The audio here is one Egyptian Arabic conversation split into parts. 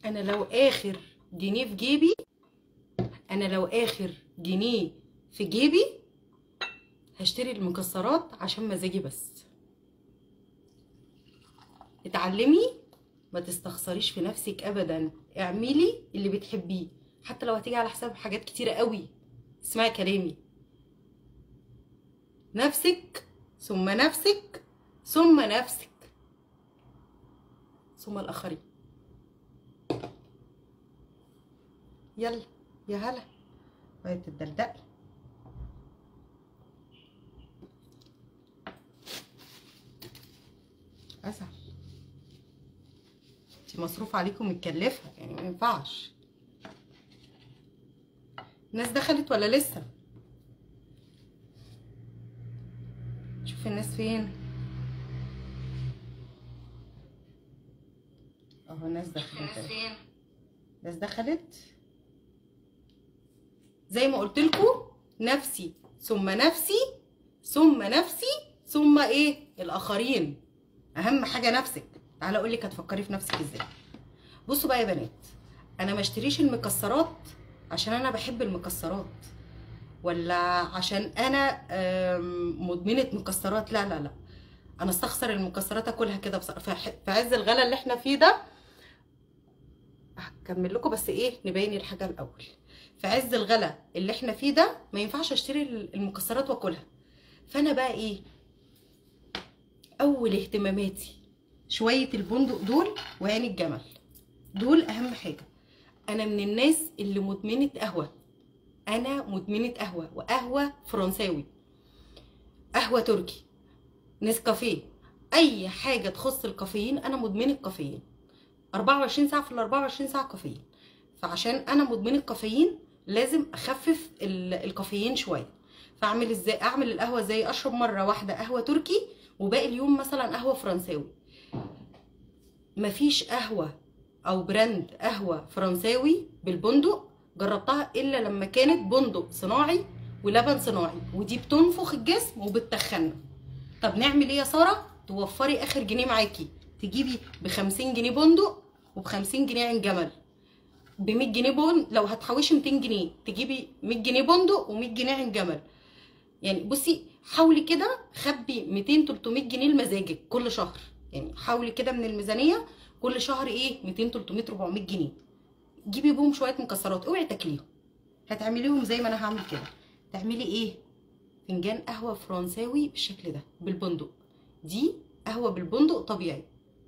انا لو اخر جنيه في جيبي انا لو اخر جنيه في جيبي هشتري المكسرات عشان مزاجي بس اتعلمي ما تستخسريش في نفسك ابدا اعملي اللي بتحبيه حتى لو هتيجي على حساب حاجات كتيره قوي اسمعي كلامي نفسك ثم نفسك ثم نفسك ثم الاخرين يلا يا هلا وهي تدلدقي ازعل انت مصروف عليكم متكلفه يعني ما ينفعش الناس دخلت ولا لسه شوف الناس فين اهو الناس دخلت أهي. الناس دخلت زي ما قلت لكم نفسي ثم نفسي ثم نفسي ثم ايه الاخرين اهم حاجه نفسك تعالى اقول لك هتفكري في نفسك ازاي بصوا بقى يا بنات انا ما اشتريش المكسرات عشان انا بحب المكسرات ولا عشان انا آم، مدمنه مكسرات لا لا لا انا استخسر المكسرات اكلها كده بصراحه في ح- في عز الغلا اللي احنا فيه ده هكمل لكم بس ايه نبين الحاجه الاول في عز الغلا اللي احنا فيه ده ما ينفعش اشتري المكسرات واكلها فانا بقى ايه اول اهتماماتي شويه البندق دول وعين الجمل دول اهم حاجه انا من الناس اللي مدمنه قهوه انا مدمنه قهوه وقهوه فرنساوي قهوه تركي نسكافيه اي حاجه تخص الكافيين انا مدمنه كافيين 24 ساعه في ال 24 ساعه كافيين فعشان انا مدمنه كافيين لازم اخفف ال- الكافيين شويه فاعمل ازاي اعمل القهوه ازاي اشرب مره واحده قهوه تركي وباقي اليوم مثلا قهوه فرنساوي مفيش قهوه او براند قهوه فرنساوي بالبندق جربتها الا لما كانت بندق صناعي ولبن صناعي ودي بتنفخ الجسم وبتخنه طب نعمل ايه يا ساره توفري اخر جنيه معاكي تجيبي ب 50 جنيه بندق وب 50 جنيه عين جمل ب 100 جنيه بن لو هتحوشي 200 جنيه تجيبي 100 جنيه بندق و100 جنيه عين جمل يعني بصي حاولي كده خبي 200 300 جنيه لمزاجك كل شهر يعني حاولي كده من الميزانيه كل شهر ايه 200 300 400 جنيه جيبي بهم شويه مكسرات اوعي تاكليهم هتعمليهم زي ما انا هعمل كده تعملي ايه فنجان قهوه فرنساوي بالشكل ده بالبندق دي قهوه بالبندق طبيعي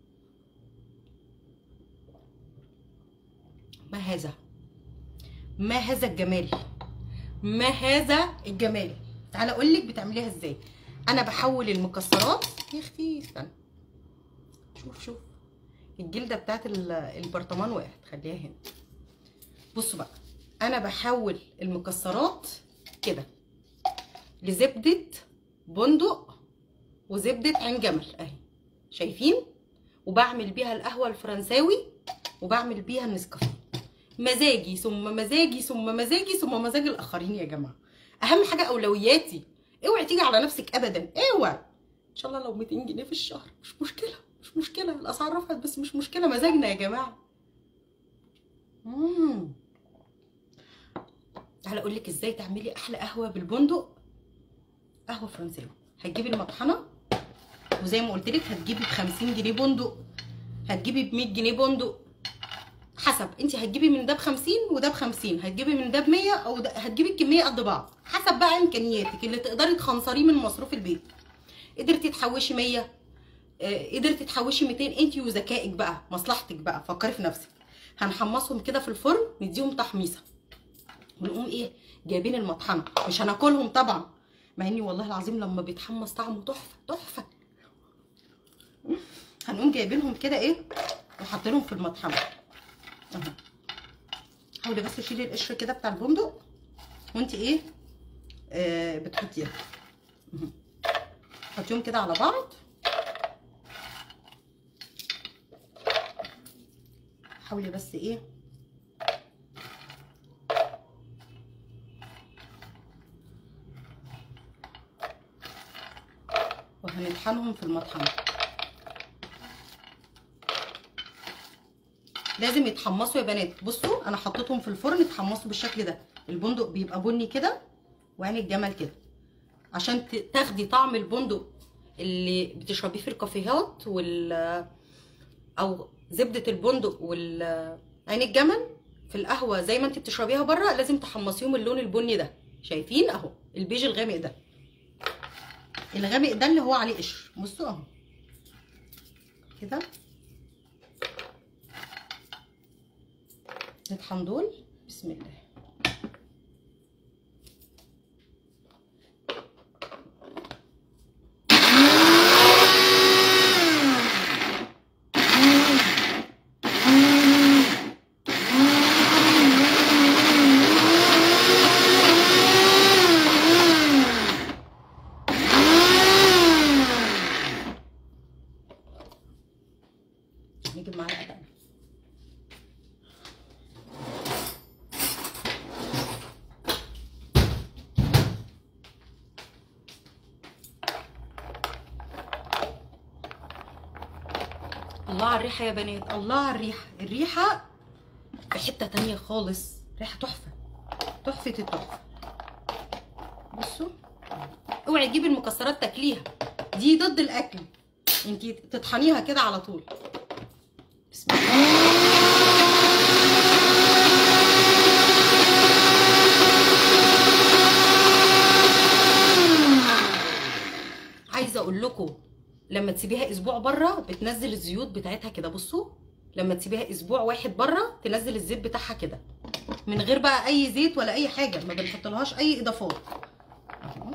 ما هذا ما هذا الجمال ما هذا الجمال تعالى اقول لك بتعمليها ازاي انا بحول المكسرات يا اختي استنى شوف شوف الجلده بتاعت ال- البرطمان وقعت خليها هنا بصوا بقى انا بحول المكسرات كده لزبده بندق وزبده عين جمل اهي شايفين وبعمل بيها القهوه الفرنساوي وبعمل بيها النسكافيه مزاجي ثم مزاجي ثم مزاجي ثم مزاج الاخرين يا جماعه اهم حاجه اولوياتي اوعي تيجي على نفسك ابدا اوعي ان شاء الله لو 200 جنيه في الشهر مش مشكله مش مشكله الاسعار رفعت بس مش مشكله مزاجنا يا جماعه امم تعالى اقول لك ازاي تعملي احلى قهوه بالبندق قهوه فرنساوي هتجيبي المطحنه وزي ما قلت لك هتجيبي ب 50 جنيه بندق هتجيبي ب 100 جنيه بندق حسب انت هتجيبي من ده ب 50 وده ب 50 هتجيبي من ده ب 100 او ده هتجيبي الكميه قد بعض حسب بقى امكانياتك اللي تقدري تخنصريه من مصروف البيت قدرتي تحوشي 100 آه، قدرتي تحوشي 200 انت وذكائك بقى مصلحتك بقى فكري في نفسك هنحمصهم كده في الفرن نديهم تحميصه ونقوم ايه جايبين المطحنه مش هناكلهم طبعا مع اني والله العظيم لما بيتحمص طعمه تحفه تحفه هنقوم جايبينهم كده ايه وحاطينهم في المطحنه اهو حاولي بس تشيلي القشر كده بتاع البندق وانت ايه آه بتحطيها اهو. حطيهم كده على بعض حاولي بس ايه وهنطحنهم في المطحنه لازم يتحمصوا يا بنات بصوا انا حطيتهم في الفرن يتحمصوا بالشكل ده البندق بيبقى بني كده وعين الجمل كده عشان ت- تاخدي طعم البندق اللي بتشربيه في الكافيهات وال او زبده البندق وال عين الجمل في القهوه زي ما انت بتشربيها بره لازم تحمصيهم اللون البني ده شايفين اهو البيج الغامق ده الغامق ده اللي هو عليه قشر بصوا اهو كده نطحن دول بسم الله نجيب معلقه بقى الله على الريحه يا بنات الله على الريحه الريحه في حته تانية خالص ريحه تحفه تحفه التحفه بصوا اوعي تجيبي المكسرات تاكليها دي ضد الاكل انتي تطحنيها كده على طول بسم الله عايزه اقول لكم لما تسيبيها اسبوع بره بتنزل الزيوت بتاعتها كده بصوا لما تسيبيها اسبوع واحد بره تنزل الزيت بتاعها كده من غير بقى اي زيت ولا اي حاجه ما بنحطلهاش اي اضافات اهو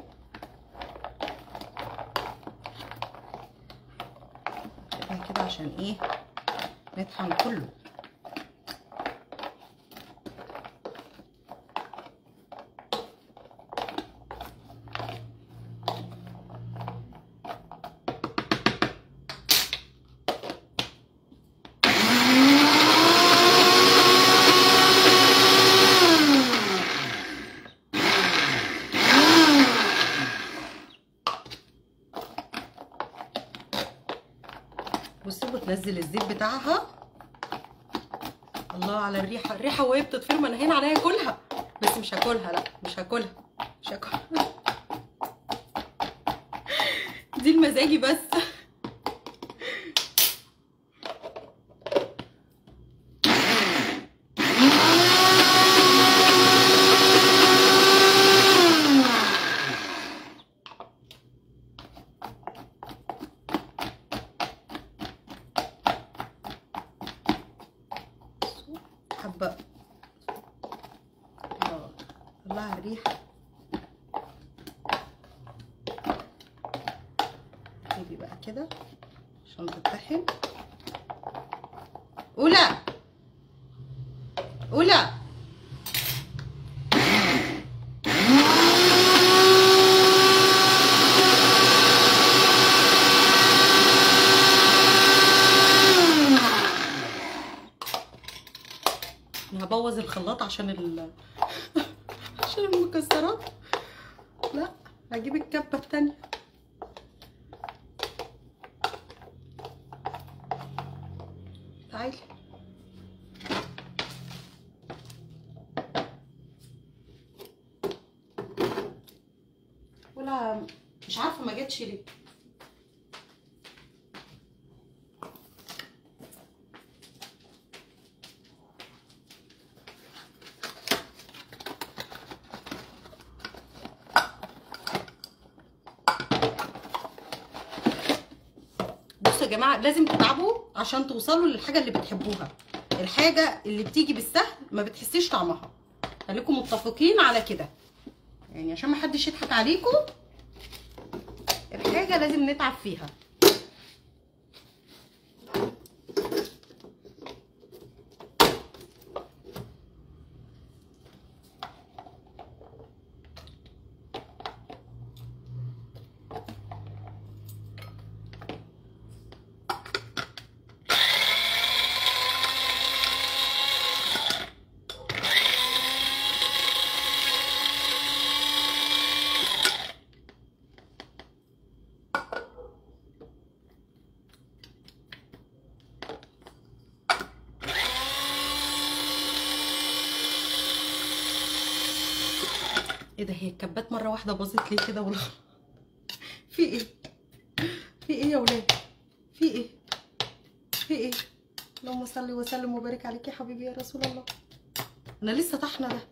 نسيبها كده عشان ايه نطحن كله بصوا بتنزل الزيت بتاعها الله على الريحه الريحه وهي بتطفر انا هنا عليا اكلها بس مش هاكلها لا مش هاكلها مش هاكلها دي المزاجي بس حبة الله الله على الريحة جيبي بقى كده عشان تطحن أولى أولى انا هبوظ الخلاط عشان ال عشان المكسرات لا هجيب الكبه التانية تعالي ولا مش عارفه ما جاتش ليه بصوا يا جماعه لازم تتعبوا عشان توصلوا للحاجه اللي بتحبوها الحاجه اللي بتيجي بالسهل ما بتحسيش طعمها خليكم متفقين على كده يعني عشان ما حدش يضحك عليكم الحاجه لازم نتعب فيها ايه ده هي الكبات مره واحده باظت ليه كده ولا في ايه في ايه يا ولاد في ايه في ايه اللهم صل وسلم وبارك عليك يا حبيبي يا رسول الله انا لسه طحنه ده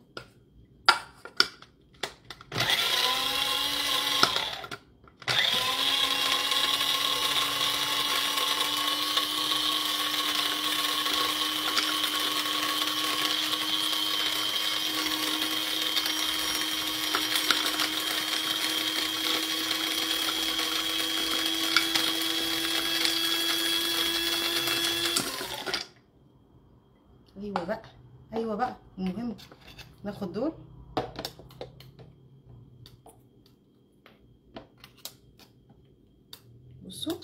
ايوه بقى ايوه بقى المهم ناخد دول بصوا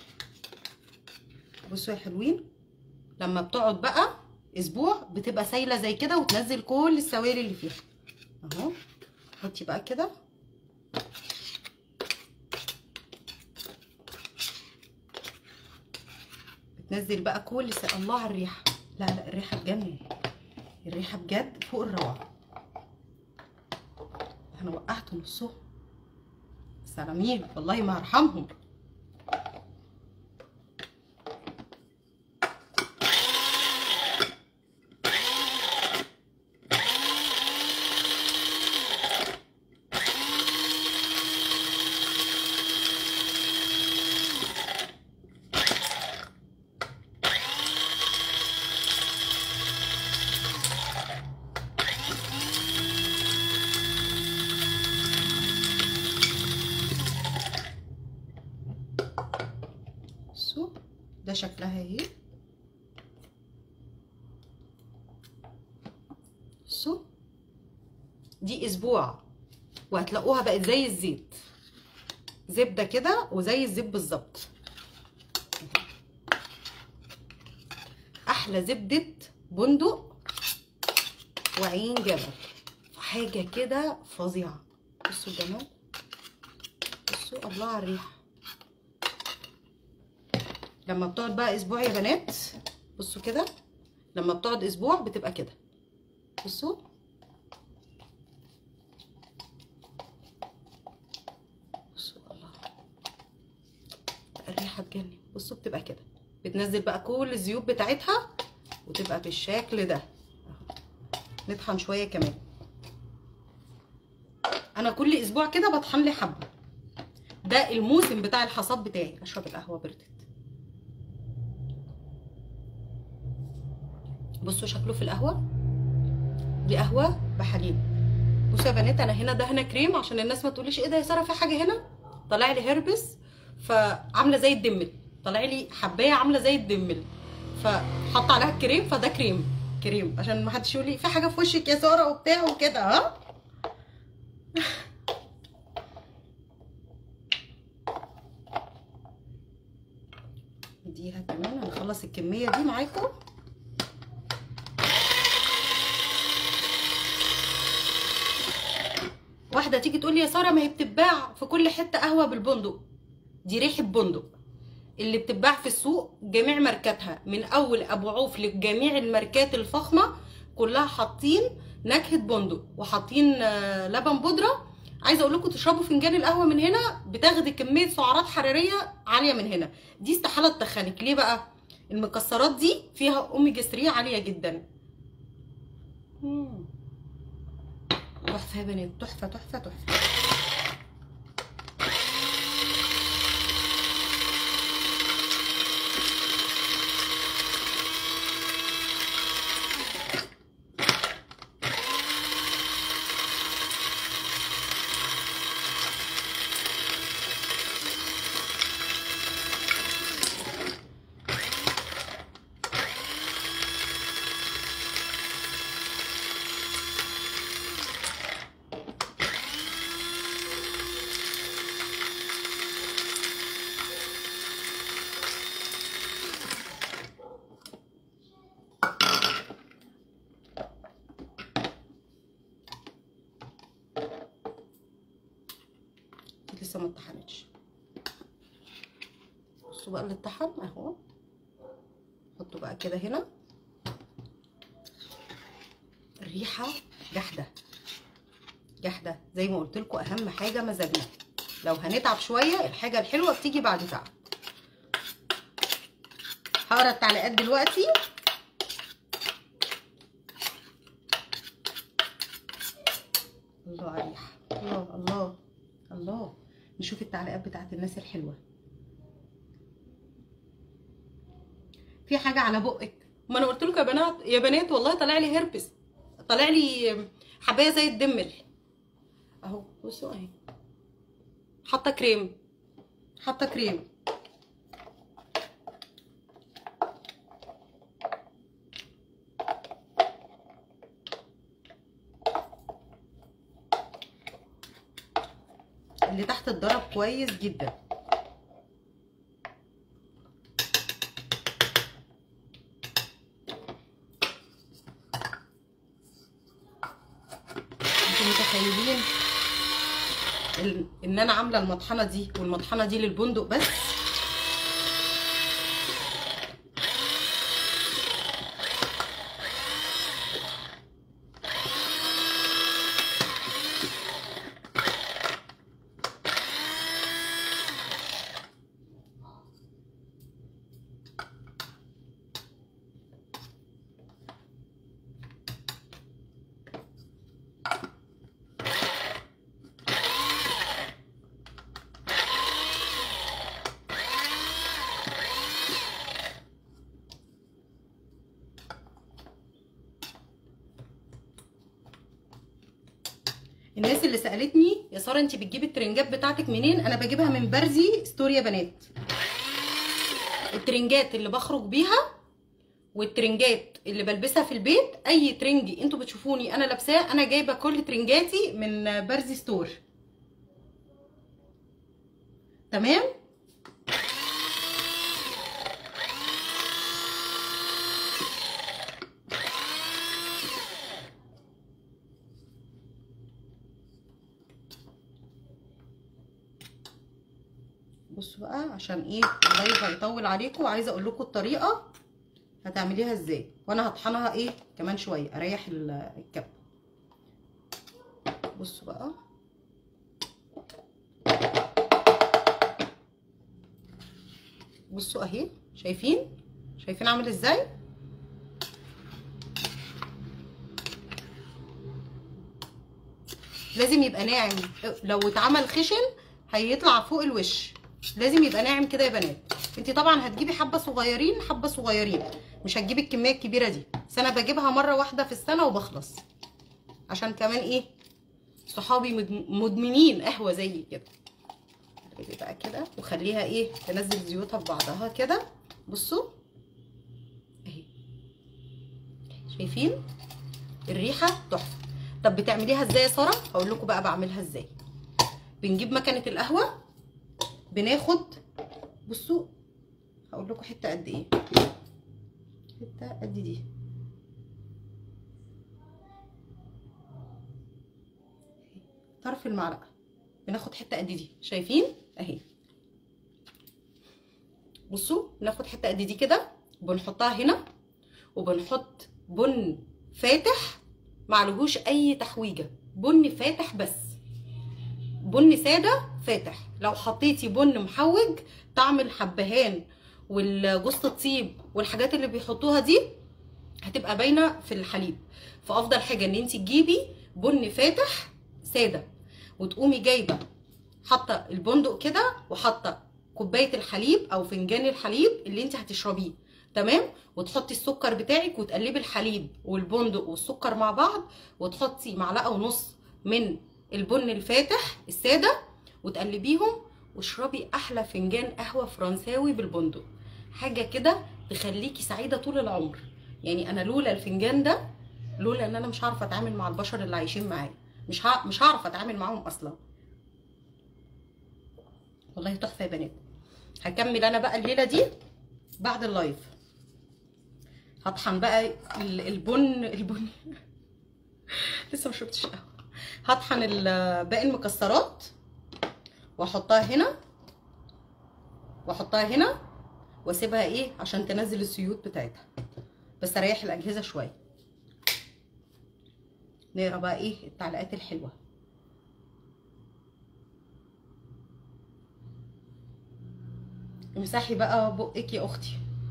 بصوا يا حلوين لما بتقعد بقى اسبوع بتبقى سايله زي كده وتنزل كل السوائل اللي فيها اهو حطي بقى كده بتنزل بقى كل س... الله على الريحه لا لا الريحه تجنن الريحه بجد فوق الروعه انا وقعت نصهم سلامين والله ما هرحمهم بصوا ده شكلها اهي بصوا دي اسبوع وهتلاقوها بقت زي الزيت زبده كده وزي الزيت بالظبط احلى زبده بندق وعين جبل حاجه كده فظيعه بصوا الجمال بصوا الله على الريحه لما بتقعد بقى اسبوع يا بنات بصوا كده لما بتقعد اسبوع بتبقى كده بصوا بصوا الله الريحه تجنن بصوا بتبقى كده بتنزل بقى كل الزيوت بتاعتها وتبقى بالشكل ده نطحن شويه كمان انا كل اسبوع كده بطحن لي حبه ده الموسم بتاع الحصاد بتاعي اشرب القهوه بردت بصوا شكله في القهوه دي قهوه بحليب بصوا يا بنات انا هنا دهنه كريم عشان الناس ما تقوليش ايه ده يا ساره في حاجه هنا طلع لي هربس فعامله زي الدمل طلع لي حبايه عامله زي الدمل فحط عليها الكريم فده كريم كريم عشان ما حدش يقول لي في حاجه في وشك يا ساره وبتاع وكده ها نديها كمان هنخلص الكميه دي معاكم واحده تيجي تقول لي يا ساره ما هي بتتباع في كل حته قهوه بالبندق دي ريحه بندق اللي بتتباع في السوق جميع ماركاتها من اول ابو عوف لجميع الماركات الفخمه كلها حاطين نكهه بندق وحاطين آه، لبن بودره عايزه اقول لكم تشربوا فنجان القهوه من هنا بتاخدي كميه سعرات حراريه عاليه من هنا دي استحاله تتخنك ليه بقى المكسرات دي فيها اوميجا 3 عاليه جدا مم. تحفه يا بنات تحفه تحفه تحفه دي لسه ما اتطحنتش بصوا بقى اللي اتطحن اهو حطوا بقى كده هنا الريحه جحده جحده زي ما قلت لكم اهم حاجه مزاجنا لو هنتعب شويه الحاجه الحلوه بتيجي بعد تعب هقرا التعليقات دلوقتي الله على الريحه الله الله الله نشوف التعليقات بتاعت الناس الحلوه في حاجه على بقك ما انا قلت لكم يا بنات يا بنات والله طالع لي هربس طالع لي حبايه زي الدمل اهو بصوا اهي حاطه كريم حاطه كريم اللي تحت اتضرب كويس جدا انتوا متخيلين ال- ان انا عامله المطحنه دي والمطحنه دي للبندق بس الناس اللي سالتني يا ساره انت بتجيبي الترنجات بتاعتك منين انا بجيبها من برزي ستوري يا بنات الترنجات اللي بخرج بيها والترنجات اللي بلبسها في البيت اي ترنج انتوا بتشوفوني انا لابساه انا جايبه كل ترنجاتي من برزي ستور تمام بصوا بقى عشان ايه اللايف هيطول عليكم وعايزه اقول لكم الطريقه هتعمليها ازاي وانا هطحنها ايه كمان شويه اريح ال- الكب بصوا بقى بصوا اهي شايفين شايفين عامل ازاي لازم يبقى ناعم لو اتعمل خشن هيطلع فوق الوش لازم يبقى ناعم كده يا بنات انت طبعا هتجيبي حبه صغيرين حبه صغيرين مش هتجيبي الكميه الكبيره دي بس انا بجيبها مره واحده في السنه وبخلص عشان كمان ايه صحابي مد- مدمنين قهوه زي كده اقلبي بقى كده وخليها ايه تنزل زيوتها في بعضها كده بصوا اهي شايفين الريحه تحفه طب بتعمليها ازاي يا ساره هقول لكم بقى بعملها ازاي بنجيب مكنه القهوه بناخد بصوا هقول لكم حته قد ايه حته قد دي طرف المعلقه بناخد حته قد دي شايفين اهي بصوا بناخد حته قد دي كده وبنحطها هنا وبنحط بن فاتح معلهوش اي تحويجه بن فاتح بس بن ساده فاتح لو حطيتي بن محوج طعم الحبهان والجوز الطيب والحاجات اللي بيحطوها دي هتبقى باينه في الحليب فافضل حاجه ان انت تجيبي بن فاتح ساده وتقومي جايبه حاطه البندق كده وحاطه كوبايه الحليب او فنجان الحليب اللي انت هتشربيه تمام وتحطي السكر بتاعك وتقلبي الحليب والبندق والسكر مع بعض وتحطي معلقه ونص من البن الفاتح الساده وتقلبيهم واشربي احلى فنجان قهوه فرنساوي بالبندق حاجه كده تخليكي سعيده طول العمر يعني انا لولا الفنجان ده لولا ان انا مش هعرف اتعامل مع البشر اللي عايشين معايا مش ه... مش هعرف اتعامل معاهم اصلا والله تحفه يا بنات هكمل انا بقى الليله دي بعد اللايف هطحن بقى ال- البن البن لسه ما شربتش قهوه هطحن ال- باقي المكسرات واحطها هنا واحطها هنا واسيبها ايه عشان تنزل الزيوت بتاعتها بس اريح الاجهزه شويه نقرا بقى ايه التعليقات الحلوه امسحي بقى بقك يا اختي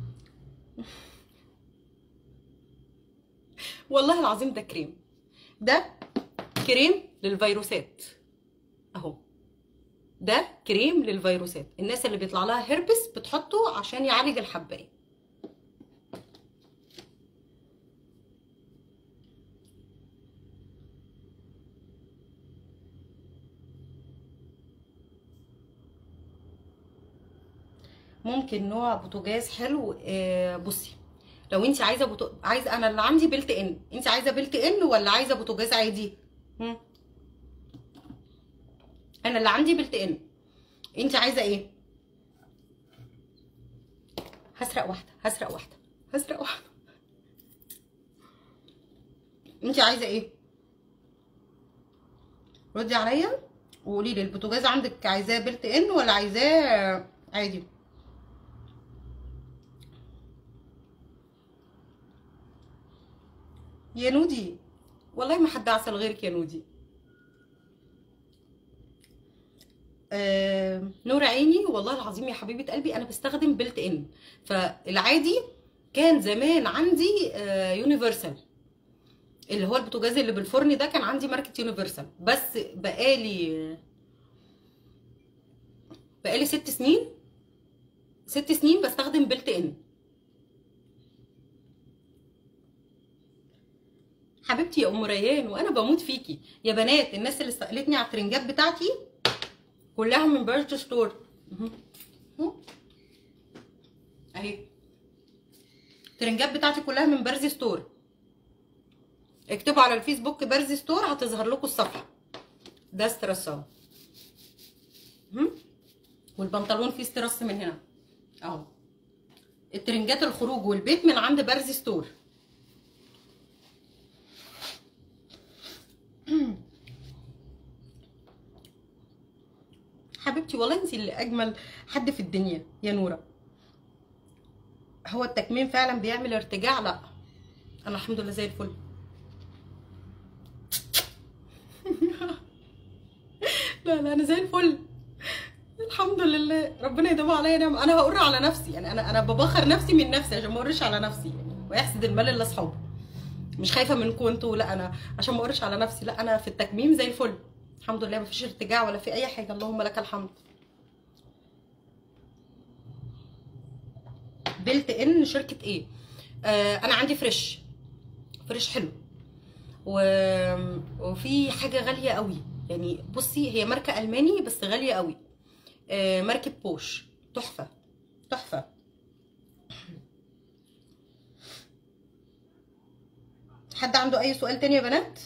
والله العظيم ده كريم ده كريم للفيروسات اهو ده كريم للفيروسات الناس اللي بيطلع لها هربس بتحطه عشان يعالج الحبايه ممكن نوع بوتاجاز حلو آه، بصي لو انت عايزه بوتو... عايزه انا اللي عندي بلت ان انت عايزه بلت ان ولا عايزه بوتاجاز عادي هم؟ انا اللي عندي بلت ان انت عايزه ايه هسرق واحده هسرق واحده هسرق واحده انت عايزه ايه ردي عليا وقولي لي البوتاجاز عندك عايزاه بلت ان ولا عايزاه عادي يا نودي والله ما حد عسل غيرك يا نودي آه نور عيني والله العظيم يا حبيبه قلبي انا بستخدم بلت ان فالعادي كان زمان عندي آه يونيفرسال اللي هو البوتاجاز اللي بالفرن ده كان عندي ماركه يونيفرسال بس بقالي بقالي ست سنين ست سنين بستخدم بلت ان حبيبتي يا ام ريان وانا بموت فيكي يا بنات الناس اللي سالتني على الترنجات بتاعتي كلها من بيرج ستور اهي الترنجات بتاعتي كلها من بارزي ستور اكتبوا على الفيسبوك بارزي ستور هتظهر لكم الصفحه ده استرس اهو والبنطلون فيه استرس من هنا اهو الترنجات الخروج والبيت من عند بارزي ستور حبيبتي والله انت اللي اجمل حد في الدنيا يا نوره هو التكميم فعلا بيعمل ارتجاع لا انا الحمد لله زي الفل لا لا انا زي الفل الحمد لله ربنا يدوم عليا نعم انا هقر على نفسي يعني انا انا ببخر نفسي من نفسي عشان ما اقرش على نفسي يعني ويحسد المال الا اصحابه مش خايفه منكم انتوا لا انا عشان ما اقرش على نفسي لا انا في التكميم زي الفل الحمد لله مفيش ارتجاع ولا في اي حاجه اللهم لك الحمد بلت ان شركه ايه آه انا عندي فريش فريش حلو و... وفي حاجه غاليه قوي يعني بصي هي ماركه الماني بس غاليه قوي آه ماركه بوش تحفه تحفه حد عنده اي سؤال تاني يا بنات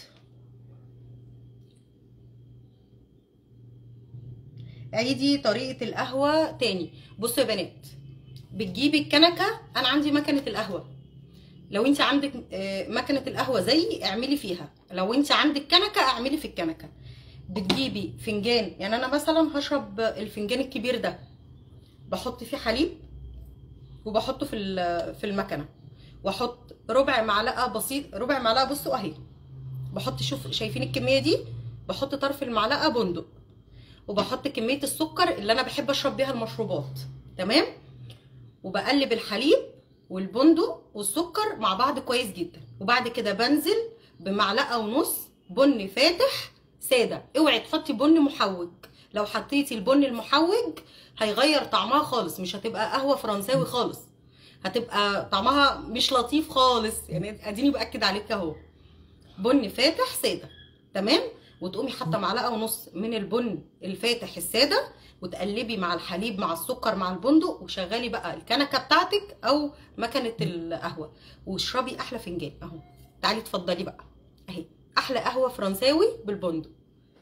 عيدي طريقه القهوه تاني بصوا يا بنات بتجيبي الكنكه انا عندي مكنه القهوه لو انت عندك مكنه القهوه زي اعملي فيها لو انت عندك كنكه اعملي في الكنكه بتجيبي فنجان يعني انا مثلا هشرب الفنجان الكبير ده بحط فيه حليب وبحطه في في المكنه واحط ربع معلقه بسيط ربع معلقه بصوا اهي بحط شوف شايفين الكميه دي بحط طرف المعلقه بندق وبحط كميه السكر اللي انا بحب اشرب بيها المشروبات تمام وبقلب الحليب والبندق والسكر مع بعض كويس جدا وبعد كده بنزل بمعلقه ونص بن فاتح ساده اوعي تحطي بن محوج لو حطيتي البن المحوج هيغير طعمها خالص مش هتبقى قهوه فرنساوي خالص هتبقى طعمها مش لطيف خالص يعني اديني باكد عليك اهو بن فاتح ساده تمام وتقومي حاطه معلقه ونص من البن الفاتح الساده وتقلبي مع الحليب مع السكر مع البندق وشغلي بقى الكنكه بتاعتك او مكنه القهوه واشربي احلى فنجان اهو تعالي اتفضلي بقى اهي احلى قهوه فرنساوي بالبندق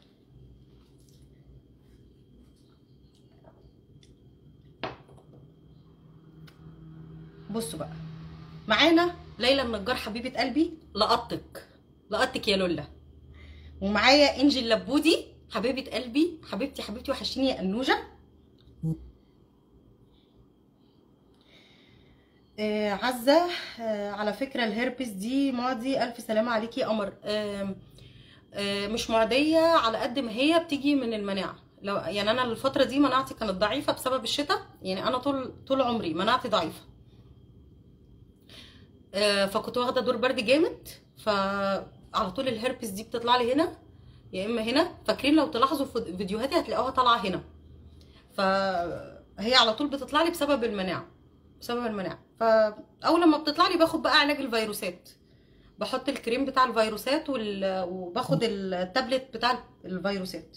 بصوا بقى معانا ليلى النجار حبيبه قلبي لقطتك لقطتك يا لولا ومعايا انجي اللبودي حبيبه قلبي حبيبتي حبيبتي وحشتيني يا انوجه آه عزه آه على فكره الهربس دي معدي الف سلامه عليكي يا قمر آه آه مش معديه على قد ما هي بتيجي من المناعه لو يعني انا الفتره دي مناعتي كانت ضعيفه بسبب الشتاء يعني انا طول طول عمري مناعتي ضعيفه آه، فكنت واخده دور برد جامد فعلى طول الهربس دي بتطلع لي هنا يا اما هنا فاكرين لو تلاحظوا في فيديوهاتي هتلاقوها طالعه هنا فهي على طول بتطلع لي بسبب المناعه بسبب المناعه فاول لما بتطلع لي باخد بقى علاج الفيروسات بحط الكريم بتاع الفيروسات وال... وباخد التابلت بتاع الفيروسات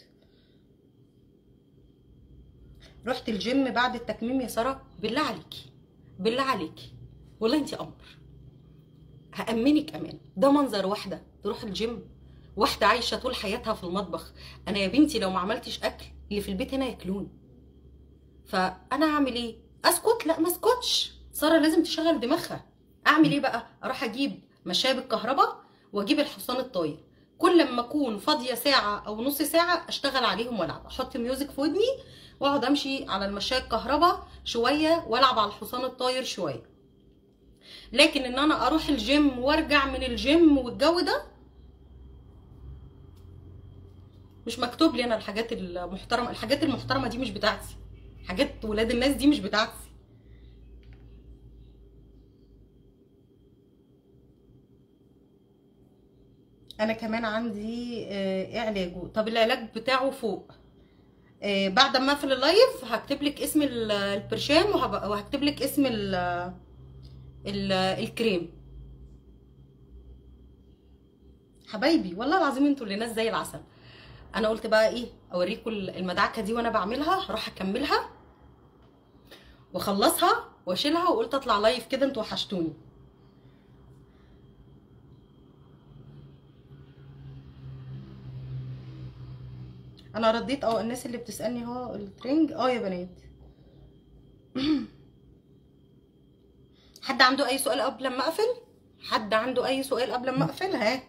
رحت الجيم بعد التكميم يا ساره بالله عليكي بالله عليكي والله انت قمر هأمنك امان ده منظر واحده تروح الجيم واحده عايشه طول حياتها في المطبخ انا يا بنتي لو ما عملتش اكل اللي في البيت هنا ياكلوني فانا اعمل ايه اسكت لا ما اسكتش ساره لازم تشغل دماغها اعمل ايه بقى اروح اجيب مشاب الكهرباء واجيب الحصان الطاير كل ما اكون فاضيه ساعه او نص ساعه اشتغل عليهم والعب احط ميوزك في ودني واقعد امشي على المشاية الكهرباء شويه والعب على الحصان الطاير شويه لكن ان انا اروح الجيم وارجع من الجيم والجو ده مش مكتوب لي انا الحاجات المحترمه الحاجات المحترمه دي مش بتاعتي حاجات ولاد الناس دي مش بتاعتي انا كمان عندي آه، ايه علاجه طب العلاج بتاعه فوق آه، بعد ما اقفل اللايف هكتب لك اسم ال- البرشام وهب- وهكتب لك اسم ال ال الكريم حبايبي والله العظيم انتوا اللي ناس زي العسل انا قلت بقى ايه اوريكم المدعكه دي وانا بعملها هروح اكملها واخلصها واشيلها وقلت اطلع لايف كده انتوا وحشتوني انا رديت اه الناس اللي بتسالني هو الترنج اه يا بنات حد عنده اي سؤال قبل ما اقفل حد عنده اي سؤال قبل ما اقفل ها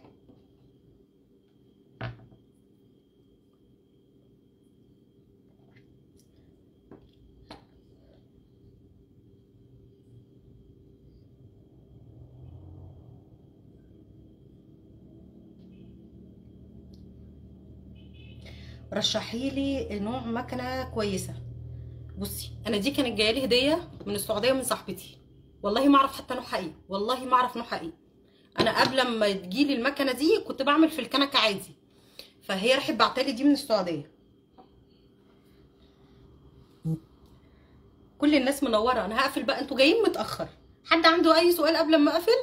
رشحي لي نوع مكنه كويسه بصي انا دي كانت جايه لي هديه من السعوديه من صاحبتي والله ما اعرف حتى نوعها ايه والله ما اعرف نوعها ايه انا قبل ما تجيلي المكنه دي كنت بعمل في الكنكه عادي فهي راحت بعتلي دي من السعوديه كل الناس منوره انا هقفل بقى انتوا جايين متاخر حد عنده اي سؤال قبل ما اقفل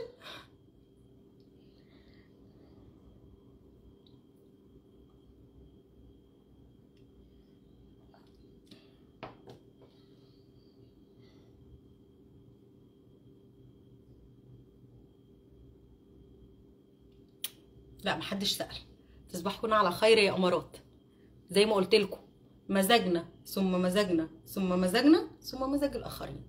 لا محدش سأل تصبحون على خير يا امارات زي ما قلت لكم مزاجنا ثم مزاجنا ثم مزاجنا ثم مزاج الاخرين